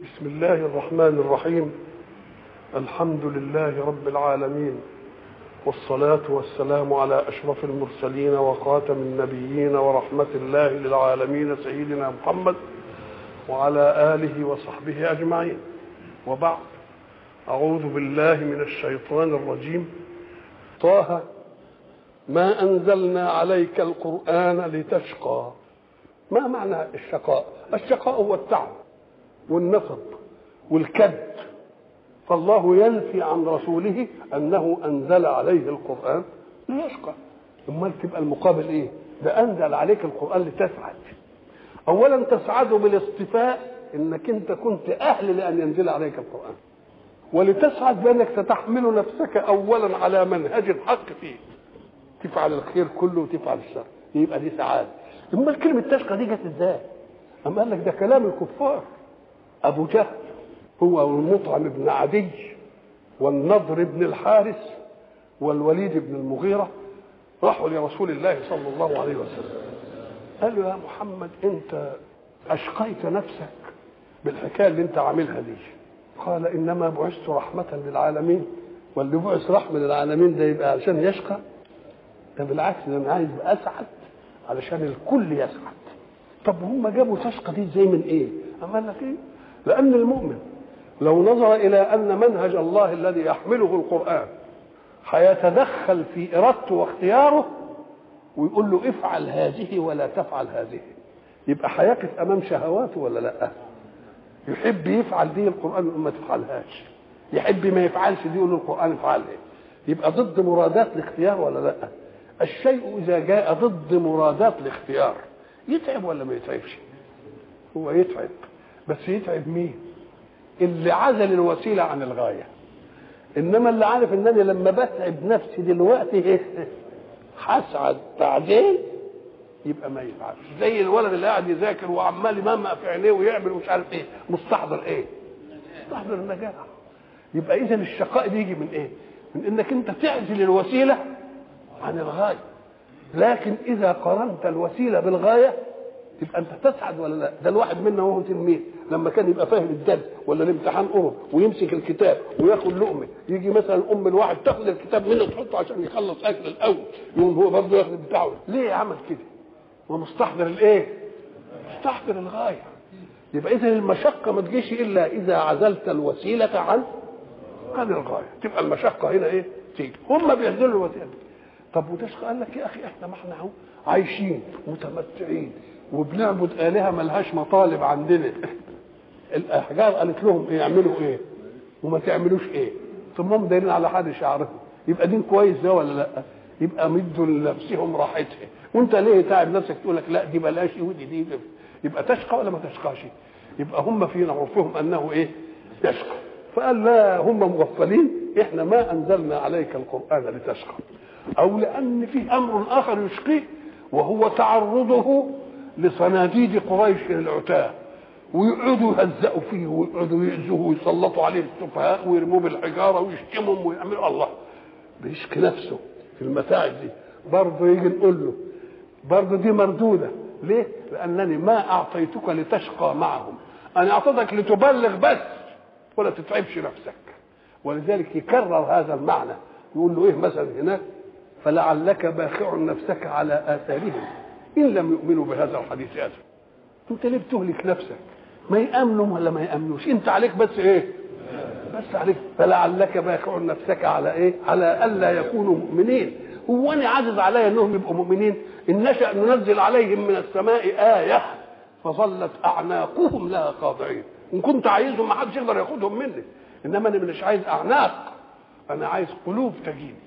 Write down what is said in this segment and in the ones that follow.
بسم الله الرحمن الرحيم الحمد لله رب العالمين والصلاة والسلام على أشرف المرسلين وخاتم النبيين ورحمة الله للعالمين سيدنا محمد وعلى آله وصحبه أجمعين وبعد أعوذ بالله من الشيطان الرجيم طه ما أنزلنا عليك القرآن لتشقى ما معنى الشقاء الشقاء هو التعب والنصب والكد فالله ينفي عن رسوله انه انزل عليه القران ليشقى امال تبقى المقابل ايه ده انزل عليك القران لتسعد اولا تسعد بالاصطفاء انك انت كنت اهل لان ينزل عليك القران ولتسعد بانك ستحمل نفسك اولا على منهج الحق فيه تفعل الخير كله وتفعل الشر يبقى دي سعاده امال كلمه تشقى دي جت ازاي اما قال لك ده كلام الكفار ابو جهل هو والمطعم بن عدي والنضر بن الحارث والوليد بن المغيرة راحوا لرسول الله صلى الله عليه وسلم قالوا يا محمد انت اشقيت نفسك بالحكايه اللي انت عاملها دي قال انما بعثت رحمه للعالمين واللي بعث رحمه للعالمين ده يبقى علشان يشقى ده بالعكس ده انا عايز اسعد علشان الكل يسعد طب هم جابوا تشقى دي ازاي من ايه؟ أما قال لك ايه؟ لأن المؤمن لو نظر إلى أن منهج الله الذي يحمله القرآن هيتدخل في إرادته واختياره ويقول له افعل هذه ولا تفعل هذه يبقى هيقف أمام شهواته ولا لا؟ يحب يفعل دي القرآن يقول ما تفعلهاش يحب ما يفعلش دي يقول له القرآن افعلها يبقى ضد مرادات الاختيار ولا لا؟ الشيء إذا جاء ضد مرادات الاختيار يتعب ولا ما يتعبش؟ هو يتعب بس يتعب مين اللي عزل الوسيله عن الغايه انما اللي عارف انني لما بتعب نفسي دلوقتي هسعد بعدين يبقى ما يفعلش زي الولد اللي قاعد يذاكر وعمال يممق في عينيه ويعمل ومش عارف ايه مستحضر ايه مستحضر النجاح يبقى اذا الشقاء بيجي من ايه من انك انت تعزل الوسيله عن الغايه لكن اذا قرنت الوسيله بالغايه تبقى انت تسعد ولا لا ده الواحد منا وهو تلميذ لما كان يبقى فاهم الدرس ولا الامتحان قرب ويمسك الكتاب وياخد لقمه يجي مثلا ام الواحد تاخد الكتاب منه تحطه عشان يخلص اكل الاول يقوم هو برضه ياخد بتاعه ليه عمل كده ومستحضر الايه مستحضر الغايه يبقى اذا المشقه ما تجيش الا اذا عزلت الوسيله عن عن الغايه تبقى المشقه هنا ايه تيجي هم بيعزلوا الوسيله طب وتشقى قال لك يا اخي احنا ما احنا اهو عايشين متمتعين وبنعبد آلهة ملهاش مطالب عندنا الأحجار قالت لهم إيه يعملوا إيه وما تعملوش إيه ثم هم دايرين على حد شعرهم يبقى دين كويس ده ولا لا يبقى مدوا لنفسهم راحتها وانت ليه تعب نفسك تقول لك لا دي بلاش ودي دي يبقى تشقى ولا ما تشقاش يبقى هم في عرفهم انه ايه يشقى فقال لا هم مغفلين احنا ما انزلنا عليك القران لتشقى او لان في امر اخر يشقيه وهو تعرضه لصناديد قريش العتاه ويقعدوا يهزقوا فيه ويقعدوا يأذوه ويسلطوا عليه السفهاء ويرموه بالحجاره ويشتمهم ويعملوا الله بيشكي نفسه في المتاعب دي برضه يجي نقول له برضه دي مردوده ليه؟ لانني ما اعطيتك لتشقى معهم انا اعطيتك لتبلغ بس ولا تتعبش نفسك ولذلك يكرر هذا المعنى يقول له ايه مثلا هناك فلعلك باخع نفسك على اثارهم ان لم يؤمنوا بهذا الحديث اسف انت ليه بتهلك نفسك ما يامنوا ولا ما يامنوش انت عليك بس ايه بس عليك فلعلك باخع نفسك على ايه على الا يكونوا مؤمنين هو انا عاجز علي انهم يبقوا مؤمنين ان نشا ننزل عليهم من السماء ايه فظلت اعناقهم لها خاضعين ان كنت عايزهم ما حدش يقدر ياخدهم مني انما انا مش عايز اعناق انا عايز قلوب تجيني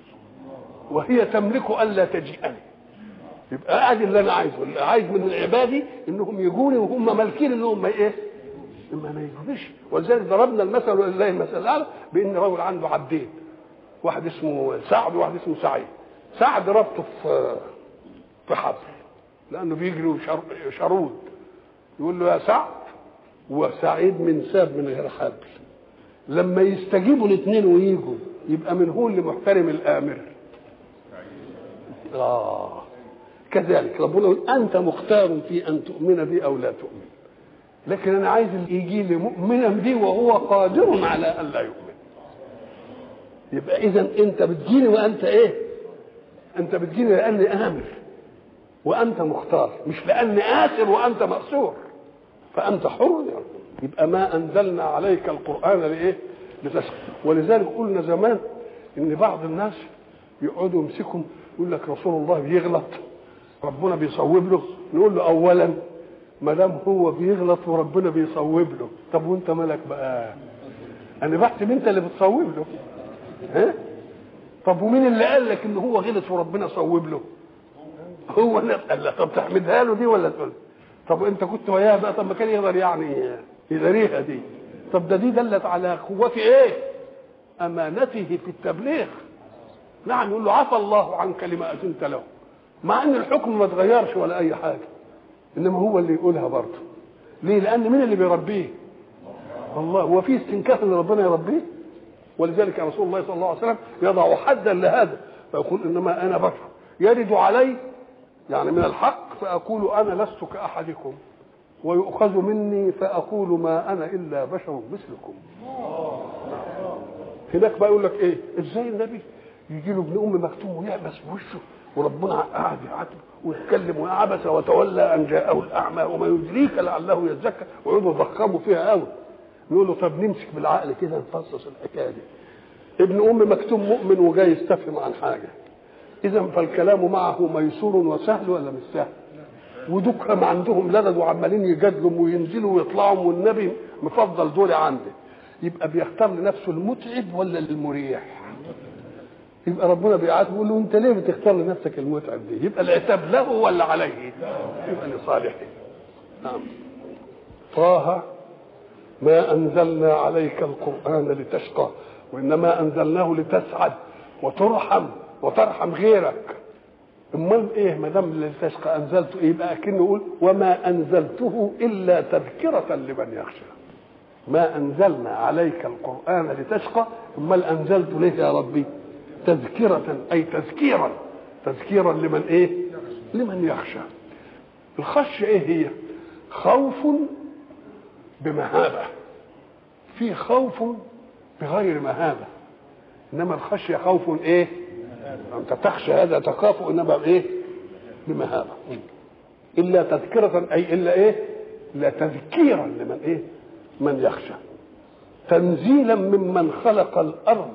وهي تملك الا تجيئني يبقى ادي اللي انا عايزه اللي عايز من عبادي انهم يجوني وهم مالكين انهم ايه اما ما يجونيش ولذلك ضربنا المثل ولله المثل الاعلى بان رجل عنده عبدين واحد اسمه سعد وواحد اسمه سعيد سعد ربطه في في حبل لانه بيجري شرود يقول له يا سعد وسعيد من ساب من غير حبل لما يستجيبوا الاثنين ويجوا يبقى من هو اللي محترم الامر اه كذلك ربنا يقول انت مختار في ان تؤمن بي او لا تؤمن لكن انا عايز اللي يجي لي مؤمنا بي وهو قادر على ان لا يؤمن يبقى اذا انت بتجيني وانت ايه انت بتجيني لاني امر وانت مختار مش لاني اسر وانت ماسور فانت حر يبقى ما انزلنا عليك القران لايه لتشقى ولذلك قلنا زمان ان بعض الناس يقعدوا يمسكهم يقول لك رسول الله بيغلط ربنا بيصوب له نقول له اولا ما دام هو بيغلط وربنا بيصوب له طب وانت مالك بقى انا بحسب انت اللي بتصوب له ها طب ومين اللي قال لك ان هو غلط وربنا صوب له هو اللي قال لك طب تحمدها له دي ولا تقول طب انت كنت وياه بقى طب ما كان يقدر يعني يداريها دي طب ده دي دلت على قوة ايه امانته في التبليغ نعم يقول له عفى الله عنك لما اذنت له مع ان الحكم ما اتغيرش ولا اي حاجه انما هو اللي يقولها برضه ليه لان مين اللي بيربيه الله هو في استنكاف ان ربنا يربيه ولذلك رسول الله صلى الله عليه وسلم يضع حدا لهذا فيقول انما انا بشر يرد علي يعني من الحق فاقول انا لست كاحدكم ويؤخذ مني فاقول ما انا الا بشر مثلكم هناك بقى يقول لك ايه ازاي النبي يجي له ابن ام مكتوم ويعبس بوشه وربنا قاعد يعاتبه ويتكلم وعبس وتولى ان جاءه الاعمى وما يدريك لعله يزكى ويقعدوا يضخموا فيها قوي نقول له طب نمسك بالعقل كده نفصص الحكايه دي ابن ام مكتوم مؤمن وجاي يستفهم عن حاجه اذا فالكلام معه ميسور وسهل ولا مش سهل ودكهم عندهم لدد وعمالين يجادلوا وينزلوا ويطلعوا والنبي مفضل دول عنده يبقى بيختار لنفسه المتعب ولا المريح يبقى ربنا بيعاتبه يقول له انت ليه بتختار لنفسك المتعب دي يبقى العتاب له ولا عليه يبقى لصالحه نعم طه ما انزلنا عليك القران لتشقى وانما انزلناه لتسعد وترحم وترحم غيرك امال ايه ما دام لتشقى انزلته ايه يبقى كأنه يقول وما انزلته الا تذكره لمن يخشى ما انزلنا عليك القران لتشقى امال انزلته ليه يا ربي تذكرة أي تذكيرا تذكيرا لمن إيه؟ لمن يخشى الخشية إيه هي؟ خوف بمهابة في خوف بغير مهابة إنما الخشية خوف إيه؟ أنت تخشى هذا تخاف إنما بإيه؟ بمهابة إلا تذكرة أي إلا إيه؟ إلا تذكيرا لمن إيه؟ من يخشى تنزيلا ممن خلق الأرض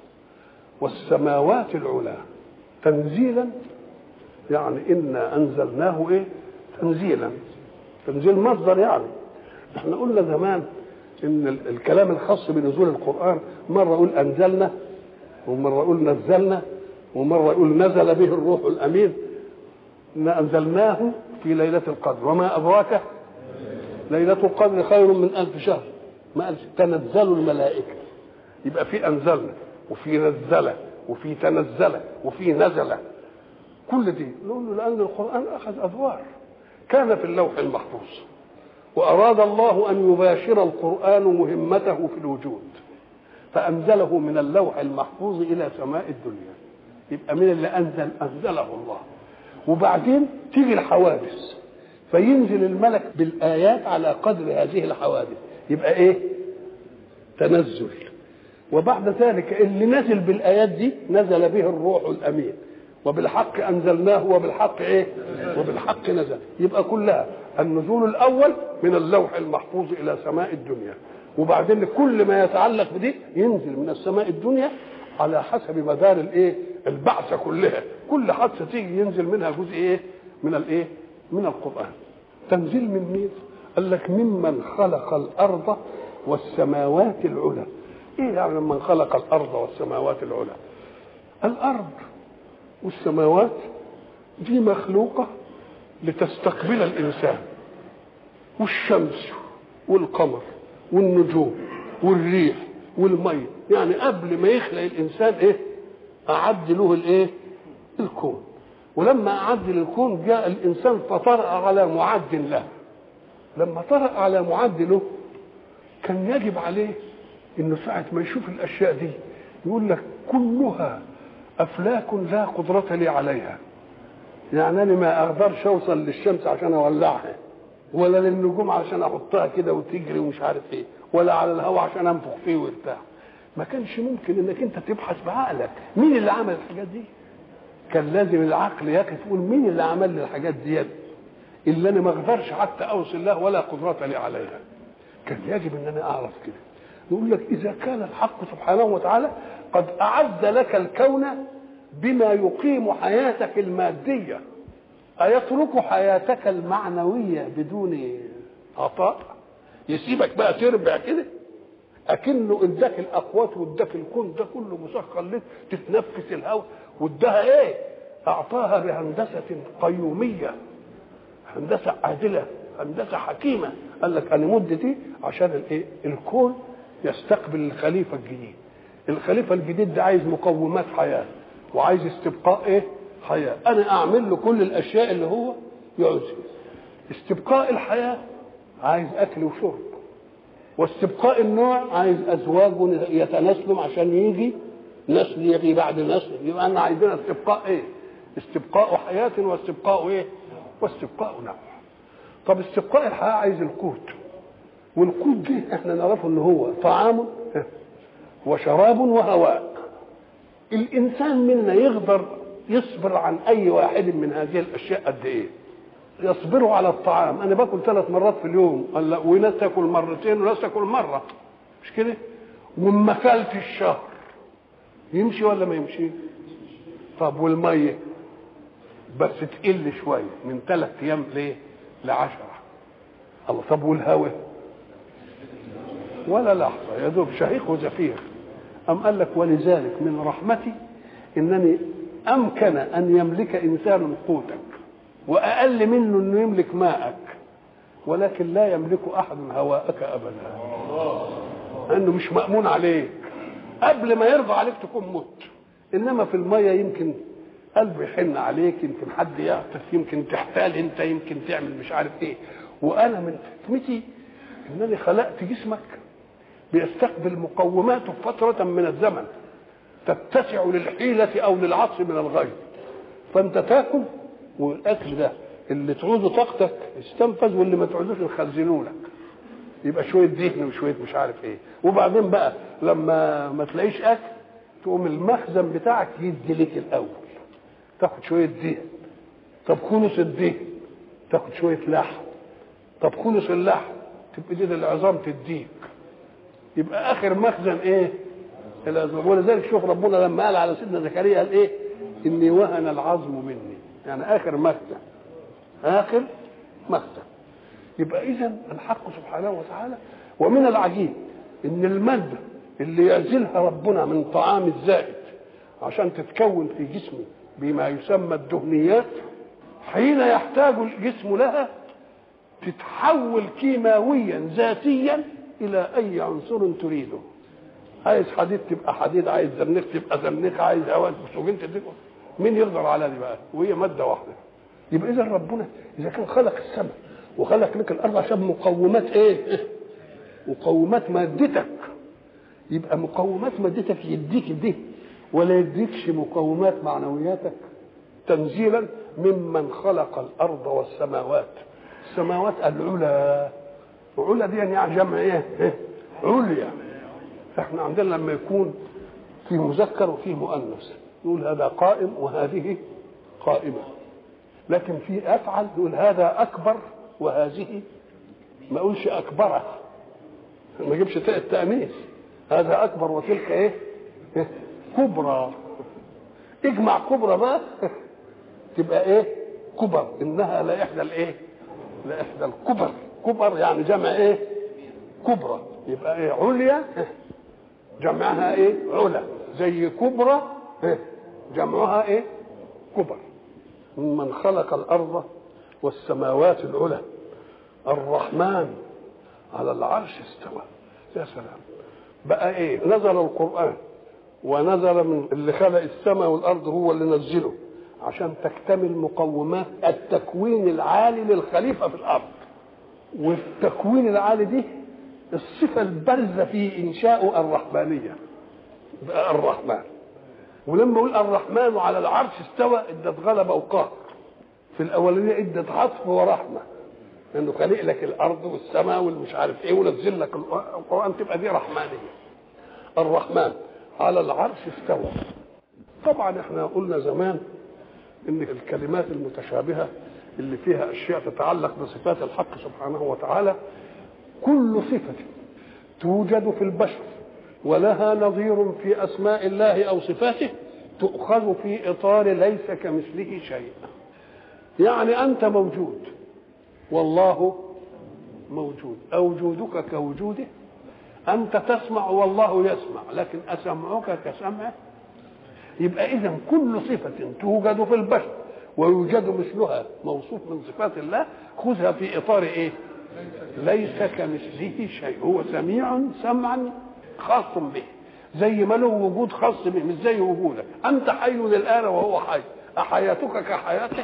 والسماوات العلى تنزيلا يعني انا انزلناه ايه تنزيلا تنزيل مصدر يعني احنا قلنا زمان ان الكلام الخاص بنزول القران مره يقول انزلنا ومره يقول نزلنا ومره يقول نزل به الروح الامين إنا انزلناه في ليله القدر وما ادراك ليله القدر خير من الف شهر ما قالش تنزل الملائكه يبقى في انزلنا وفي نزله وفي تنزله وفي نزله كل دي نقول له لان القران اخذ ادوار كان في اللوح المحفوظ واراد الله ان يباشر القران مهمته في الوجود فانزله من اللوح المحفوظ الى سماء الدنيا يبقى من اللي انزل انزله الله وبعدين تيجي الحوادث فينزل الملك بالايات على قدر هذه الحوادث يبقى ايه تنزل وبعد ذلك اللي نزل بالايات دي نزل به الروح الامين وبالحق انزلناه وبالحق ايه وبالحق نزل يبقى كلها النزول الاول من اللوح المحفوظ الى سماء الدنيا وبعدين كل ما يتعلق بدي ينزل من السماء الدنيا على حسب مدار الايه البعثه كلها كل حادثه تيجي ينزل منها جزء ايه من الايه من القران تنزيل من مين قال لك ممن خلق الارض والسماوات العلى ايه يعني من خلق الارض والسماوات العلى الارض والسماوات دي مخلوقه لتستقبل الانسان والشمس والقمر والنجوم والريح والمي يعني قبل ما يخلق الانسان ايه اعد له الايه الكون ولما اعد للكون جاء الانسان فطرأ على معد له لما طرأ على معد له كان يجب عليه انه ساعة ما يشوف الاشياء دي يقول لك كلها افلاك لا قدرة لي عليها يعني انا ما اقدرش اوصل للشمس عشان اولعها ولا للنجوم عشان احطها كده وتجري ومش عارف ايه ولا على الهواء عشان انفخ فيه ويرتاح ما كانش ممكن انك انت تبحث بعقلك مين اللي عمل الحاجات دي كان لازم العقل يقف يقول مين اللي عمل لي الحاجات دي اللي انا ما اقدرش حتى اوصل له ولا قدرة لي عليها كان يجب ان انا اعرف كده يقول لك اذا كان الحق سبحانه وتعالى قد اعد لك الكون بما يقيم حياتك الماديه ايترك حياتك المعنويه بدون عطاء يسيبك بقى تربع كده اكنه اداك الاقوات واداك الكون ده كله مسخر لك تتنفس الهواء واداها ايه اعطاها بهندسه قيوميه هندسه عادله هندسه حكيمه قال لك انا مدتي عشان الايه الكون يستقبل الخليفه الجديد الخليفه الجديد ده عايز مقومات حياه وعايز استبقاء ايه حياه انا اعمل له كل الاشياء اللي هو يعوزها استبقاء الحياه عايز اكل وشرب واستبقاء النوع عايز ازواج يتناسلوا عشان يجي نسل يجي بعد نسل يبقى انا عايزين استبقاء ايه استبقاء حياه واستبقاء ايه واستبقاء نوع طب استبقاء الحياه عايز القوت والقوت دي احنا نعرفه ان هو طعام وشراب وهواء الانسان منا يقدر يصبر عن اي واحد من هذه الاشياء قد ايه يصبروا على الطعام انا باكل ثلاث مرات في اليوم قال وناس تاكل مرتين وناس تاكل مره مش كده وما اكلت الشهر يمشي ولا ما يمشي طب والميه بس تقل شويه من ثلاث ايام ليه لعشرة الله طب والهواء ولا لحظه يا دوب شهيق وزفير أم قال لك ولذلك من رحمتي انني امكن ان يملك انسان قوتك واقل منه انه يملك ماءك ولكن لا يملك احد هواءك ابدا لانه مش مامون عليك قبل ما يرضى عليك تكون مت انما في الميه يمكن قلبه يحن عليك يمكن حد يعطف يمكن تحتال انت يمكن تعمل مش عارف ايه وانا من حكمتي انني خلقت جسمك بيستقبل مقوماته فترة من الزمن تتسع للحيلة أو للعطف من الغيب فأنت تاكل والأكل ده اللي تعوزه طاقتك استنفذ واللي ما تعوزوش نخزنه لك يبقى شوية دهن وشوية مش عارف ايه وبعدين بقى لما ما تلاقيش أكل تقوم المخزن بتاعك يدي لك الأول تاخد شوية دهن طب خلص الدهن تاخد شوية لحم طب خلص اللحم تبقى دي العظام تديك يبقى اخر مخزن ايه العظام ولذلك شوف ربنا لما قال على سيدنا زكريا قال ايه اني وهن العظم مني يعني اخر مخزن اخر مخزن يبقى اذا الحق سبحانه وتعالى ومن العجيب ان الماده اللي يعزلها ربنا من طعام الزائد عشان تتكون في جسمه بما يسمى الدهنيات حين يحتاج الجسم لها تتحول كيماويا ذاتيا الى اي عنصر تريده عايز حديد تبقى حديد عايز زرنيخ تبقى زرنيخ عايز هواء اكسجين تديكم مين يقدر على دي بقى وهي ماده واحده يبقى اذا ربنا اذا كان خلق السماء وخلق لك الارض عشان مقومات ايه مقومات مادتك يبقى مقومات مادتك يديك دي ولا يديكش مقومات معنوياتك تنزيلا ممن خلق الارض والسماوات السماوات العلى وعلا دي يعني جمع ايه؟ عليا احنا عندنا لما يكون في مذكر وفيه مؤنث نقول هذا قائم وهذه قائمه لكن في افعل نقول هذا اكبر وهذه ما اقولش اكبره ما اجيبش تاء التانيث هذا اكبر وتلك ايه؟ كبرى اجمع كبرى بقى تبقى ايه؟ كبر انها لا احدى الايه؟ لا احدى الكبر كبر يعني جمع ايه كبرى يبقى ايه عليا جمعها ايه علا زي كبرى إيه؟ جمعها ايه كبر من خلق الارض والسماوات العلى الرحمن على العرش استوى يا سلام بقى ايه نزل القران ونزل من اللي خلق السماء والارض هو اللي نزله عشان تكتمل مقومات التكوين العالي للخليفه في الارض والتكوين العالي دي الصفة البارزة في إنشاء الرحمانية بقى الرحمن ولما يقول الرحمن على العرش استوى ادت غلبة وقهر في الأولانية ادت عطف ورحمة انه خلق لك الارض والسماء والمش عارف ايه ونزل لك القران تبقى دي رحمانيه الرحمن على العرش استوى طبعا احنا قلنا زمان ان الكلمات المتشابهه اللي فيها اشياء تتعلق بصفات الحق سبحانه وتعالى كل صفه توجد في البشر ولها نظير في اسماء الله او صفاته تؤخذ في اطار ليس كمثله شيء يعني انت موجود والله موجود اوجودك كوجوده انت تسمع والله يسمع لكن اسمعك كسمعه يبقى اذا كل صفه توجد في البشر ويوجد مثلها موصوف من صفات الله خذها في اطار ايه ليس كمثله شيء هو سميع سمعا خاص به زي ما له وجود خاص به مش زي وجودك انت حي الان وهو حي احياتك كحياته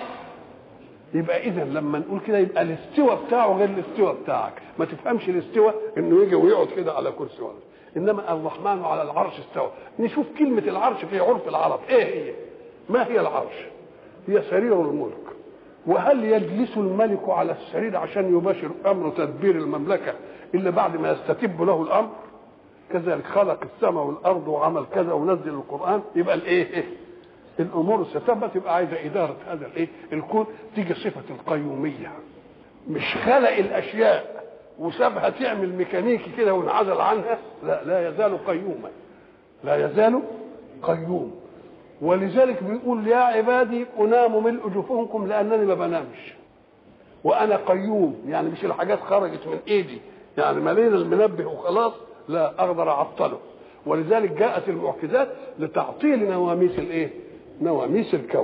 يبقى اذا لما نقول كده يبقى الاستوى بتاعه غير الاستوى بتاعك ما تفهمش الاستوى انه يجي ويقعد كده على كرسي ولا انما الرحمن على العرش استوى نشوف كلمه العرش في عرف العرب ايه هي ما هي العرش هي سرير الملك وهل يجلس الملك على السرير عشان يباشر امر تدبير المملكه الا بعد ما يستتب له الامر كذلك خلق السماء والارض وعمل كذا ونزل القران يبقى الايه الامور ستثبت يبقى عايزه اداره هذا الايه الكون تيجي صفه القيوميه مش خلق الاشياء وسابها تعمل ميكانيكي كده وانعزل عنها لا لا يزال قيوما لا يزال قيوم ولذلك بيقول يا عبادي انام ملء جفونكم لانني ما بنامش وانا قيوم يعني مش الحاجات خرجت من ايدي يعني ملينا المنبه وخلاص لا اقدر اعطله ولذلك جاءت المعجزات لتعطيل نواميس الايه نواميس الكون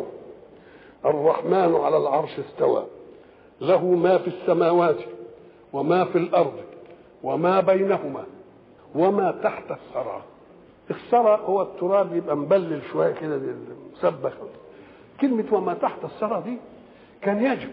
الرحمن على العرش استوى له ما في السماوات وما في الارض وما بينهما وما تحت الثرى الثرى هو التراب يبقى مبلل شويه كده مسبخ كلمه وما تحت الثرى دي كان يجب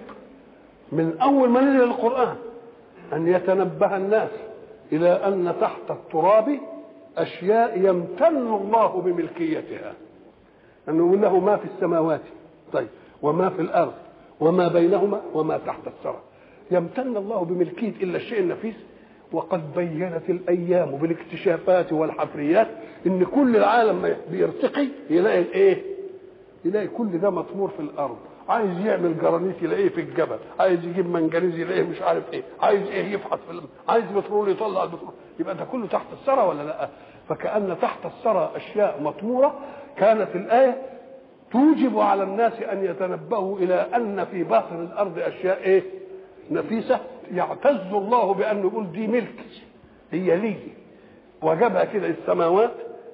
من اول ما نزل القران ان يتنبه الناس الى ان تحت التراب اشياء يمتن الله بملكيتها انه يقول له ما في السماوات طيب وما في الارض وما بينهما وما تحت الثرى يمتن الله بملكيه الا الشيء النفيس وقد بينت الايام بالاكتشافات والحفريات ان كل العالم بيرتقي يلاقي الايه؟ يلاقي كل ده مطمور في الارض عايز يعمل جرانيت يلاقيه في الجبل عايز يجيب منجنيز يلاقيه مش عارف ايه عايز ايه يفحط في الم... عايز بترول يطلع البترول يبقى ده كله تحت الثرى ولا لا فكأن تحت الثرى اشياء مطموره كانت الايه توجب على الناس ان يتنبهوا الى ان في باطن الارض اشياء ايه نفيسه يعتز الله بانه يقول دي ملكي هي لي وجبها كده السماوات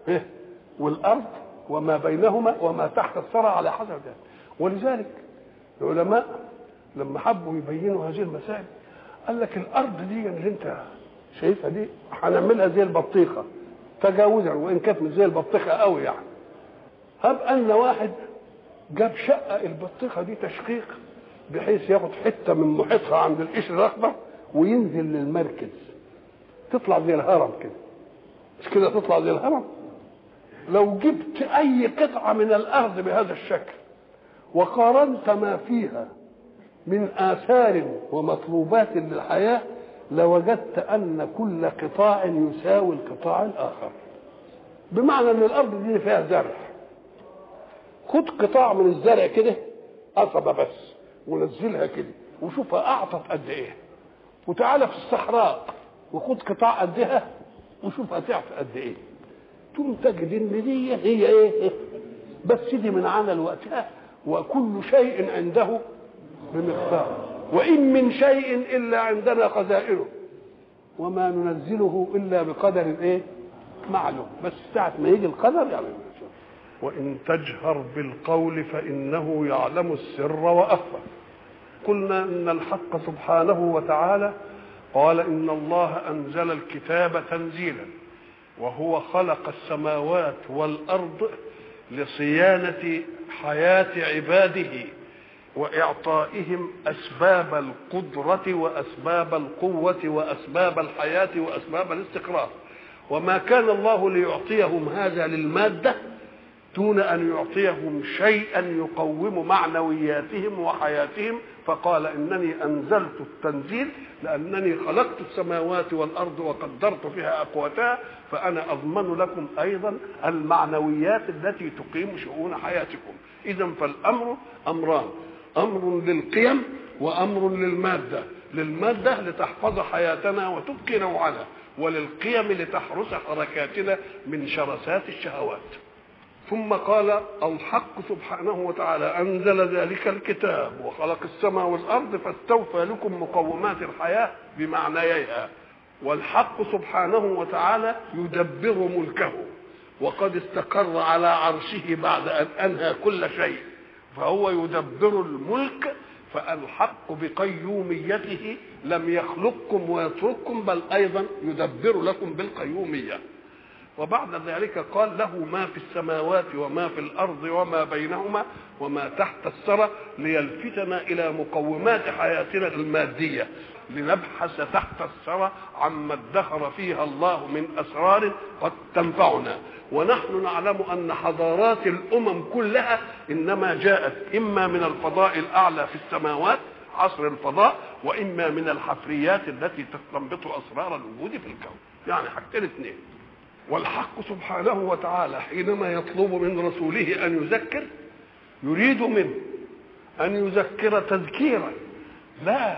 والارض وما بينهما وما تحت الثرى على حسب ذلك ولذلك العلماء لما حبوا يبينوا هذه المسائل قال لك الارض دي اللي انت شايفها دي هنعملها زي البطيخه تجاوزا وان كانت مش زي البطيخه قوي يعني هب ان واحد جاب شقه البطيخه دي تشقيق بحيث ياخد حته من محيطها عند القشر الاخضر وينزل للمركز تطلع زي الهرم كده مش كده تطلع زي الهرم لو جبت اي قطعه من الارض بهذا الشكل وقارنت ما فيها من آثار ومطلوبات للحياة لوجدت أن كل قطاع يساوي القطاع الآخر بمعنى أن الأرض دي فيها زرع خد قطاع من الزرع كده قصبة بس ونزلها كده وشوفها أعطت قد إيه وتعالى في الصحراء وخد قطاع قدها وشوفها تعطي قد إيه تقوم تجد إن دي هي إيه بس دي من عمل وقتها وكل شيء عنده بمقدار وإن من شيء إلا عندنا خزائنه وما ننزله إلا بقدر إيه معلوم بس ساعة ما يجي القدر يعني وإن تجهر بالقول فإنه يعلم السر وأخفى قلنا إن الحق سبحانه وتعالى قال إن الله أنزل الكتاب تنزيلا وهو خلق السماوات والأرض لصيانة حياة عباده وإعطائهم أسباب القدرة وأسباب القوة وأسباب الحياة وأسباب الاستقرار وما كان الله ليعطيهم هذا للمادة دون أن يعطيهم شيئا يقوم معنوياتهم وحياتهم فقال إنني أنزلت التنزيل لأنني خلقت السماوات والأرض وقدرت فيها أقواتها فأنا أضمن لكم أيضا المعنويات التي تقيم شؤون حياتكم إذا فالأمر أمران أمر للقيم وأمر للمادة للمادة لتحفظ حياتنا وتبقي نوعنا وللقيم لتحرس حركاتنا من شرسات الشهوات ثم قال الحق سبحانه وتعالى انزل ذلك الكتاب وخلق السماء والارض فاستوفى لكم مقومات الحياه بمعنييها والحق سبحانه وتعالى يدبر ملكه وقد استقر على عرشه بعد ان انهى كل شيء فهو يدبر الملك فالحق بقيوميته لم يخلقكم ويترككم بل ايضا يدبر لكم بالقيوميه وبعد ذلك قال له ما في السماوات وما في الارض وما بينهما وما تحت الثرى ليلفتنا الى مقومات حياتنا الماديه لنبحث تحت الثرى عما ادخر فيها الله من اسرار قد تنفعنا ونحن نعلم ان حضارات الامم كلها انما جاءت اما من الفضاء الاعلى في السماوات عصر الفضاء واما من الحفريات التي تستنبط اسرار الوجود في الكون يعني حاجتين اثنين والحق سبحانه وتعالى حينما يطلب من رسوله ان يذكر يريد منه ان يذكر تذكيرا لا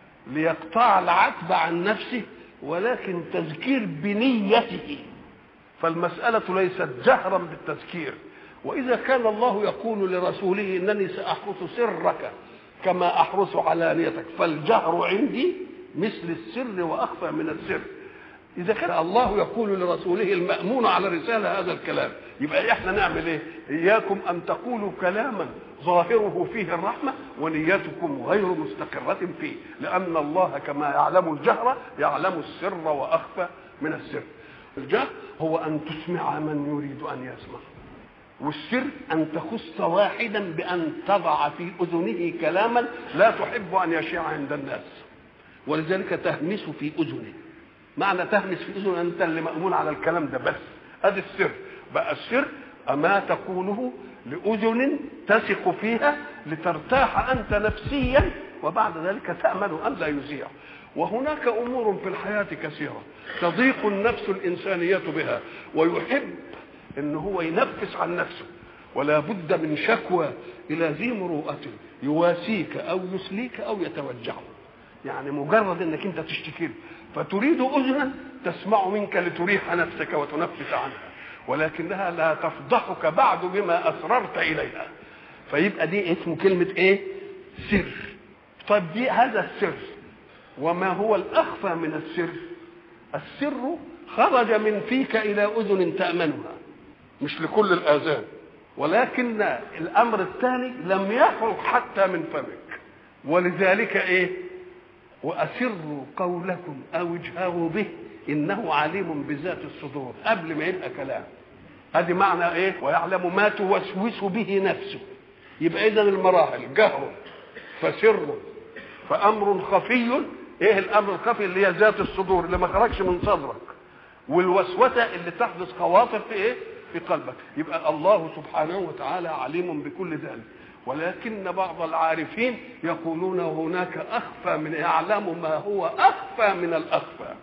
ليقطع العتب عن نفسه ولكن تذكير بنيته فالمسألة ليست جهرا بالتذكير وإذا كان الله يقول لرسوله إنني سأحرس سرك كما أحرس علانيتك فالجهر عندي مثل السر وأخفى من السر إذا كان الله يقول لرسوله المأمون على رسالة هذا الكلام يبقى إحنا نعمل إيه؟ إياكم أن تقولوا كلاما ظاهره فيه الرحمة ونيتكم غير مستقرة فيه لأن الله كما يعلم الجهر يعلم السر وأخفى من السر الجهر هو أن تسمع من يريد أن يسمع والسر أن تخص واحدا بأن تضع في أذنه كلاما لا تحب أن يشيع عند الناس ولذلك تهمس في أذنه معنى تهمس في اذنه انت اللي مامون على الكلام ده بس ادي السر بقى السر اما تقوله لاذن تثق فيها لترتاح انت نفسيا وبعد ذلك تامل ان لا يذيع وهناك امور في الحياه كثيره تضيق النفس الانسانيه بها ويحب ان هو ينفس عن نفسه ولا بد من شكوى الى ذي مروءه يواسيك او يسليك او يتوجعه يعني مجرد انك انت تشتكي له فتريد اذنا تسمع منك لتريح نفسك وتنفس عنها ولكنها لا تفضحك بعد بما اسررت اليها فيبقى دي اسمه كلمه ايه سر طيب دي هذا السر وما هو الاخفى من السر السر خرج من فيك الى اذن تامنها مش لكل الاذان ولكن الامر الثاني لم يخرج حتى من فمك ولذلك ايه واسروا قولكم او اجهروا به انه عليم بذات الصدور قبل ما يبقى كلام ادي معنى ايه ويعلم ما توسوس به نفسه يبقى اذا المراحل جهر فسر فامر خفي ايه الامر الخفي اللي هي ذات الصدور اللي ما خرجش من صدرك والوسوسه اللي تحدث خواطر في ايه في قلبك يبقى الله سبحانه وتعالى عليم بكل ذلك ولكن بعض العارفين يقولون هناك اخفى من يعلم ما هو اخفى من الاخفى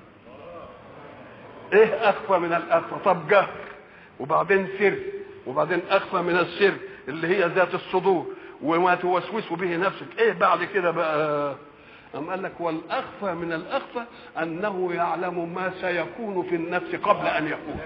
ايه اخفى من الاخفى طب جهر وبعدين سر وبعدين اخفى من السر اللي هي ذات الصدور وما توسوس به نفسك ايه بعد كده بقى أم قال لك والأخفى من الأخفى أنه يعلم ما سيكون في النفس قبل أن يكون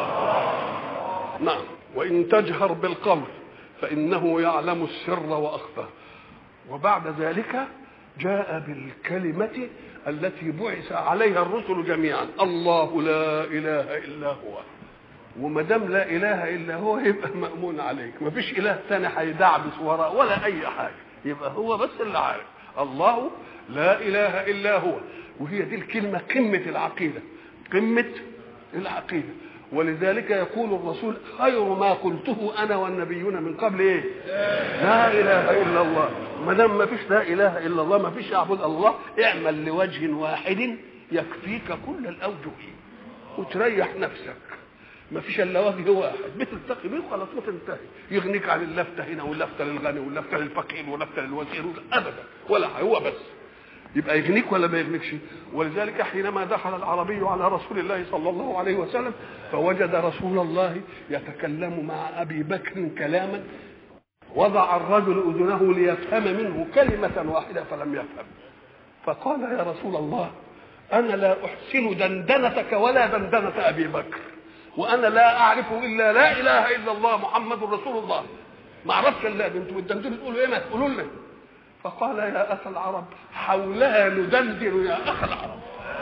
نعم وإن تجهر بالقول فإنه يعلم السر وأخفى وبعد ذلك جاء بالكلمة التي بعث عليها الرسل جميعا الله لا إله إلا هو وما دام لا إله إلا هو يبقى مأمون عليك ما فيش إله ثاني هيدعبس وراء ولا أي حاجة يبقى هو بس اللي عارف الله لا إله إلا هو وهي دي الكلمة قمة العقيدة قمة العقيدة ولذلك يقول الرسول خير ما قلته انا والنبيون من قبل ايه؟ لا اله الا الله ما دام ما فيش لا اله الا الله ما فيش اعبد الله اعمل لوجه واحد يكفيك كل الاوجه وتريح نفسك ما فيش الا وجه واحد بتلتقي بيه خلاص وتنتهي يغنيك عن اللفته هنا واللفته للغني واللفته للفقير واللفته للوزير ابدا ولا حاجة، هو بس يبقى يغنيك ولا ما يغنيكش ولذلك حينما دخل العربي على رسول الله صلى الله عليه وسلم فوجد رسول الله يتكلم مع ابي بكر كلاما وضع الرجل اذنه ليفهم منه كلمه واحده فلم يفهم فقال يا رسول الله انا لا احسن دندنتك ولا دندنه ابي بكر وانا لا اعرف الا لا اله الا الله محمد رسول الله ما اعرفش الا انتوا بتدندنوا تقولوا ايه ما تقولوا لنا فقال يا اخ العرب حولها ندندن يا اخ العرب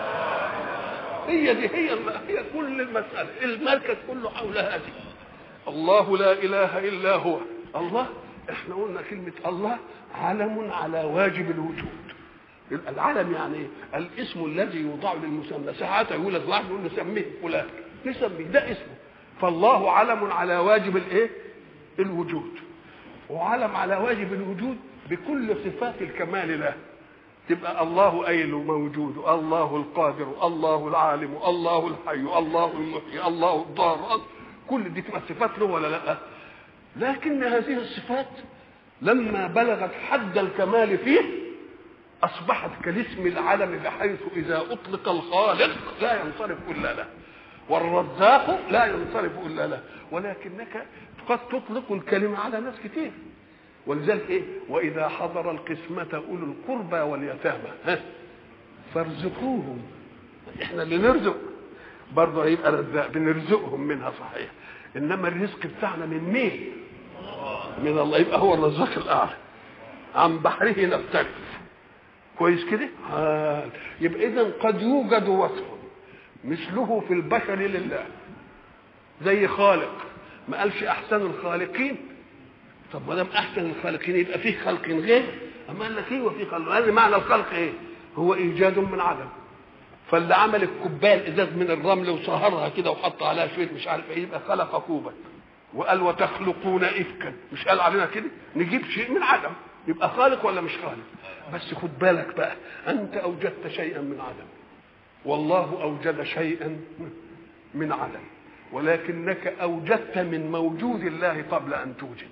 هي دي هي هي كل المساله المركز كله حول هذه الله لا اله الا هو الله احنا قلنا كلمه الله علم على واجب الوجود يبقى العلم يعني ايه؟ الاسم الذي يوضع للمسمى ساعات يولد واحد يقول نسميه فلان نسميه ده اسمه فالله علم على واجب الايه الوجود وعلم على واجب الوجود بكل صفات الكمال له تبقى الله قايل موجود الله القادر الله العالم الله الحي الله المحيي الله الضار كل دي تبقى صفات له ولا لا لكن هذه الصفات لما بلغت حد الكمال فيه اصبحت كالاسم العلم بحيث اذا اطلق الخالق لا ينصرف الا له والرزاق لا ينصرف الا له ولكنك قد تطلق الكلمه على ناس كتير ولذلك ايه واذا حضر القسمه اولو القربى واليتامى ها فارزقوهم احنا اللي نرزق برضه هيبقى رزاق بنرزقهم منها صحيح انما الرزق بتاعنا من مين من الله يبقى هو الرزاق الاعلى عن بحره نفتكر كويس كده آه. يبقى اذا قد يوجد وصف مثله في البشر لله زي خالق ما قالش احسن الخالقين طب ما دام احسن الخالقين يبقى فيه خلق غير اما قال لك ايه وفي خلق هذا معنى الخلق ايه هو ايجاد من عدم فاللي عمل الكوبايه الازاز من الرمل وصهرها كده وحط عليها شويه مش عارف ايه يبقى خلق كوبا وقال وتخلقون افكا مش قال علينا كده نجيب شيء من عدم يبقى خالق ولا مش خالق بس خد بالك بقى انت اوجدت شيئا من عدم والله اوجد شيئا من عدم ولكنك اوجدت من موجود الله قبل ان توجد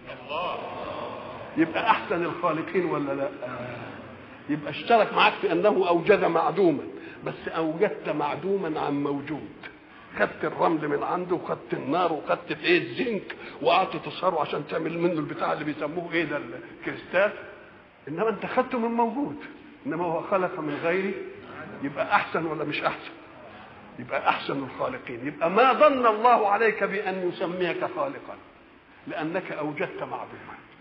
يبقى احسن الخالقين ولا لا يبقى اشترك معك في انه اوجد معدوما بس اوجدت معدوما عن موجود خدت الرمل من عنده وخدت النار وخدت ايه الزنك وقعدت تصهره عشان تعمل منه البتاع اللي بيسموه ايه ده الكريستال انما انت خدته من موجود انما هو خلق من غيره يبقى احسن ولا مش احسن يبقى احسن الخالقين يبقى ما ظن الله عليك بان يسميك خالقا لانك اوجدت معدوما